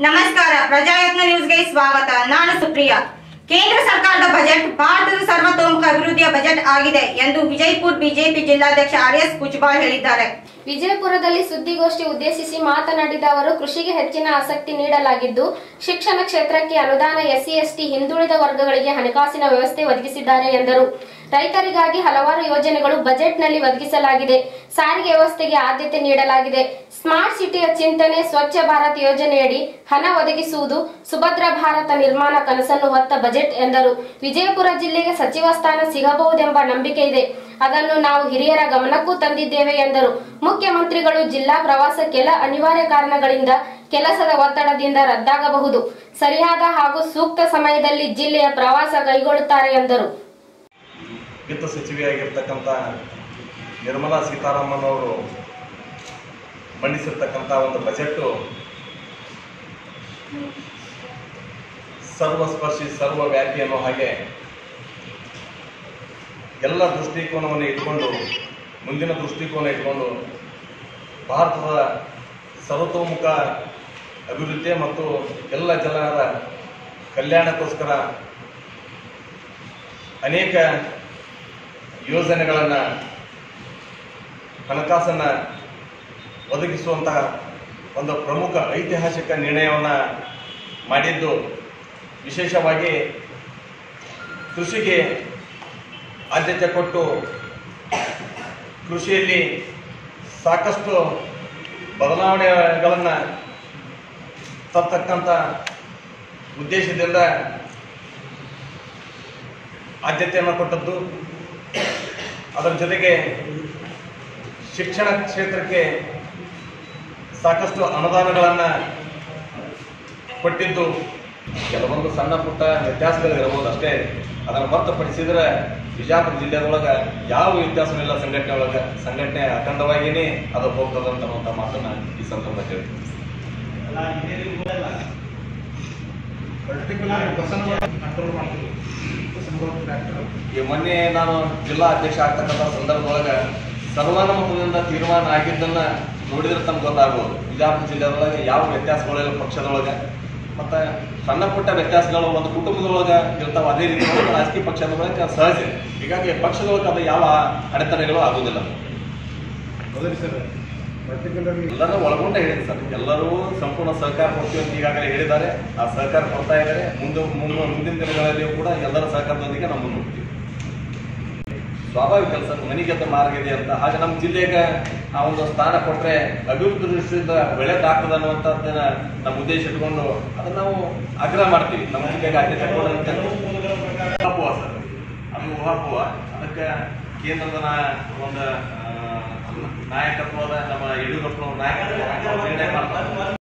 ನಮಸ್ಕಾರ ಪ್ರಜಾಯತ್ನ ನ್ಯೂಸ್ಗೆ ಸ್ವಾಗತ ನಾನು ಸುಪ್ರಿಯಾ ಕೇಂದ್ರ ಸರ್ಕಾರದ ಬಜೆಟ್ ಭಾರತದ ಸರ್ವತೋಮುಖ ಅಭಿವೃದ್ಧಿಯ ಬಜೆಟ್ ಆಗಿದೆ ಎಂದು ವಿಜಯಪುರ ಬಿಜೆಪಿ ಜಿಲ್ಲಾಧ್ಯಕ್ಷ ಆರ್ ಎಸ್ ಕುಚ್ಬಾಳ್ ಹೇಳಿದ್ದಾರೆ ವಿಜಯಪುರದಲ್ಲಿ ಸುದ್ದಿಗೋಷ್ಠಿ ಉದ್ದೇಶಿಸಿ ಮಾತನಾಡಿದ ಅವರು ಕೃಷಿಗೆ ಹೆಚ್ಚಿನ ಆಸಕ್ತಿ ನೀಡಲಾಗಿದ್ದು ಶಿಕ್ಷಣ ಕ್ಷೇತ್ರಕ್ಕೆ ಅನುದಾನ ಎಸ್ಸಿ ಎಸ್ಟಿ ಹಿಂದುಳಿದ ವರ್ಗಗಳಿಗೆ ಹಣಕಾಸಿನ ವ್ಯವಸ್ಥೆ ಒದಗಿಸಿದ್ದಾರೆ ಎಂದರು ರೈತರಿಗಾಗಿ ಹಲವಾರು ಯೋಜನೆಗಳು ಬಜೆಟ್ನಲ್ಲಿ ಒದಗಿಸಲಾಗಿದೆ ಸಾರಿಗೆ ವ್ಯವಸ್ಥೆಗೆ ಆದ್ಯತೆ ನೀಡಲಾಗಿದೆ ಸ್ಮಾರ್ಟ್ ಸಿಟಿಯ ಚಿಂತನೆ ಸ್ವಚ್ಛ ಭಾರತ್ ಯೋಜನೆಯಡಿ ಹಣ ಒದಗಿಸುವುದು ಸುಭದ್ರ ಭಾರತ ನಿರ್ಮಾಣ ಕನಸನ್ನು ಹೊತ್ತ ಬಜೆಟ್ ಎಂದರು ವಿಜಯಪುರ ಜಿಲ್ಲೆಗೆ ಸಚಿವ ಸ್ಥಾನ ಸಿಗಬಹುದೆಂಬ ನಂಬಿಕೆ ಇದೆ ಅದನ್ನು ನಾವು ಹಿರಿಯರ ಗಮನಕ್ಕೂ ತಂದಿದ್ದೇವೆ ಎಂದರು ಮುಖ್ಯಮಂತ್ರಿಗಳು ಜಿಲ್ಲಾ ಪ್ರವಾಸ ಕೆಲ ಅನಿವಾರ್ಯ ಕಾರಣಗಳಿಂದ ಕೆಲಸದ ಒತ್ತಡದಿಂದ ರದ್ದಾಗಬಹುದು ಸರಿಯಾದ ಹಾಗೂ ಸೂಕ್ತ ಸಮಯದಲ್ಲಿ ಜಿಲ್ಲೆಯ ಪ್ರವಾಸ ಕೈಗೊಳ್ಳುತ್ತಾರೆ ಎಂದರು ವಿತ್ತ ಸಚಿವೆಯಾಗಿರ್ತಕ್ಕಂಥ ನಿರ್ಮಲಾ ಸೀತಾರಾಮನ್ ಅವರು ಮಂಡಿಸಿರ್ತಕ್ಕಂಥ ಒಂದು ಬಜೆಟ್ಟು ಸರ್ವಸ್ಪರ್ಶಿ ಸರ್ವವ್ಯಾಪಿ ಅನ್ನೋ ಹಾಗೆ ಎಲ್ಲ ದೃಷ್ಟಿಕೋನವನ್ನು ಇಟ್ಕೊಂಡು ಮುಂದಿನ ದೃಷ್ಟಿಕೋನ ಇಟ್ಕೊಂಡು ಭಾರತದ ಸರ್ವತೋಮುಖ ಅಭಿವೃದ್ಧಿ ಮತ್ತು ಎಲ್ಲ ಜನರ ಕಲ್ಯಾಣಕ್ಕೋಸ್ಕರ ಅನೇಕ ಯೋಜನೆಗಳನ್ನು ಹಣಕಾಸನ್ನು ಒದಗಿಸುವಂತಹ ಒಂದು ಪ್ರಮುಖ ಐತಿಹಾಸಿಕ ನಿರ್ಣಯವನ್ನು ಮಾಡಿದ್ದು ವಿಶೇಷವಾಗಿ ಕೃಷಿಗೆ ಆದ್ಯತೆ ಕೊಟ್ಟು ಕೃಷಿಯಲ್ಲಿ ಸಾಕಷ್ಟು ಬದಲಾವಣೆಗಳನ್ನು ತರ್ತಕ್ಕಂಥ ಉದ್ದೇಶದಿಂದ ಆದ್ಯತೆಯನ್ನು ಕೊಟ್ಟದ್ದು ಅದರ ಜೊತೆಗೆ ಶಿಕ್ಷಣ ಕ್ಷೇತ್ರಕ್ಕೆ ಸಾಕಷ್ಟು ಅನುದಾನಗಳನ್ನು ಕೊಟ್ಟಿದ್ದು ಕೆಲವೊಂದು ಸಣ್ಣ ಪುಟ್ಟ ವ್ಯತ್ಯಾಸಗಳು ಇರಬಹುದು ಅಷ್ಟೇ ಅದನ್ನು ಹೊರತುಪಡಿಸಿದ್ರೆ ಬಿಜಾಪುರ ಜಿಲ್ಲೆಯೊಳಗೆ ಯಾವ ವ್ಯತ್ಯಾಸನೂ ಇಲ್ಲ ಸಂಘಟನೆ ಒಳಗೆ ಸಂಘಟನೆ ಅಖಂಡವಾಗಿಯೇ ಅದು ಹೋಗ್ತದೆ ಅಂತ ಮಾತನ್ನ ಈ ಸಂದರ್ಭದಲ್ಲಿ ಹೇಳ್ತೀನಿ ಕಂಟ್ರೋಲ್ ಮಾಡ್ತೀವಿ ಸಂಭವ ಫ್ಯಾಕ್ಟರ್ ಈ ಮೊನ್ನೆ ನಾನು ಜಿಲ್ಲಾ ಅಧ್ಯಕ್ಷ ಆಗ್ತಕ್ಕಂಥ ಸಂದರ್ಭದೊಳಗೆ ಸರ್ವಾನುಮತದಿಂದ ತೀರ್ಮಾನ ಆಗಿದ್ದನ್ನ ನೋಡಿದ್ರೆ ತಮ್ಗೆ ಗೊತ್ತಾಗ್ಬೋದು ಬಿಜಾಪುರ ಜಿಲ್ಲೆಯೊಳಗೆ ಯಾವ ವ್ಯತ್ಯಾಸಗಳಿಲ್ಲ ಪಕ್ಷದೊಳಗೆ ಮತ್ತೆ ಸಣ್ಣ ಪುಟ್ಟ ವ್ಯತ್ಯಾಸಗಳು ಒಂದು ಕುಟುಂಬದೊಳಗೆ ಇರ್ತಾವ ಅದೇ ರೀತಿ ಒಳಗೆ ರಾಜಕೀಯ ಪಕ್ಷದೊಳಗೆ ಸಹಜ ಹೀಗಾಗಿ ಪಕ್ಷದೊಳಗೆ ಅದು ಯಾವ ಅಡೆತಡೆಗಳು ಆಗುವುದಿಲ್ಲ ಹೌದ್ರಿ ಸರ್ ಪರ್ಟಿಕ್ಯುಲರ್ಲಿ ಎಲ್ಲರೂ ಒಳಗೊಂಡ ಹೇಳಿದೆ ಸರ್ ಎಲ್ಲರೂ ಸಂಪೂರ್ಣ ಸಹಕಾರ ಕೊಡ್ತೀವಿ ಅಂತ ಈಗಾಗಲೇ ಹೇಳಿದ್ದಾರೆ ಆ ಸಹಕಾರ ಕೊಡ್ತಾ ಇದ್ದಾರೆ ಮುಂದೆ ಮುಂದೆ ಮುಂದಿನ ದಿನಗಳಲ್ಲಿಯೂ ಕೂಡ ಎಲ್ಲರ ಸಹಕಾರದೊಂದಿಗೆ ನಾವು ಮುಂದುವರಿತೀವಿ ಸ್ವಾಭಾವಿಕ ಕೆಲಸ ಮನೆಗೆದ್ದ ಮಾರ್ಗ ಇದೆ ಅಂತ ಹಾಗೆ ನಮ್ಮ ಜಿಲ್ಲೆಗೆ ಆ ಒಂದು ಸ್ಥಾನ ಕೊಟ್ರೆ ಅಭಿವೃದ್ಧಿ ದೃಷ್ಟಿಯಿಂದ ಬೆಳೆದಾಗ್ತದೆ ಅನ್ನುವಂಥದ್ದನ್ನ ನಮ್ಮ ಉದ್ದೇಶ ಇಟ್ಕೊಂಡು ಅದನ್ನ ನಾವು ಆಗ್ರಹ ಮಾಡ್ತೀವಿ ನಮ್ಮ ಜಿಲ್ಲೆಗೆ ಆದ್ಯತೆ ಕೊಡುವಂತ ಊಹಾಪೋಹ ಸರ್ ಅದು ಊಹಾಪೋಹ ಅದಕ್ಕೆ ಕೇಂದ್ರದ ನಾ- ಒಂದು ಆ, ನಾಯಕತ್ವದ ನಮ್ಮ ಯಡಿಯೂರಪ್ಪನವ್ರ ನಾಯಕತ್ವ ನಿರ್ಣಯ ಮಾಡ್ತಾರೆ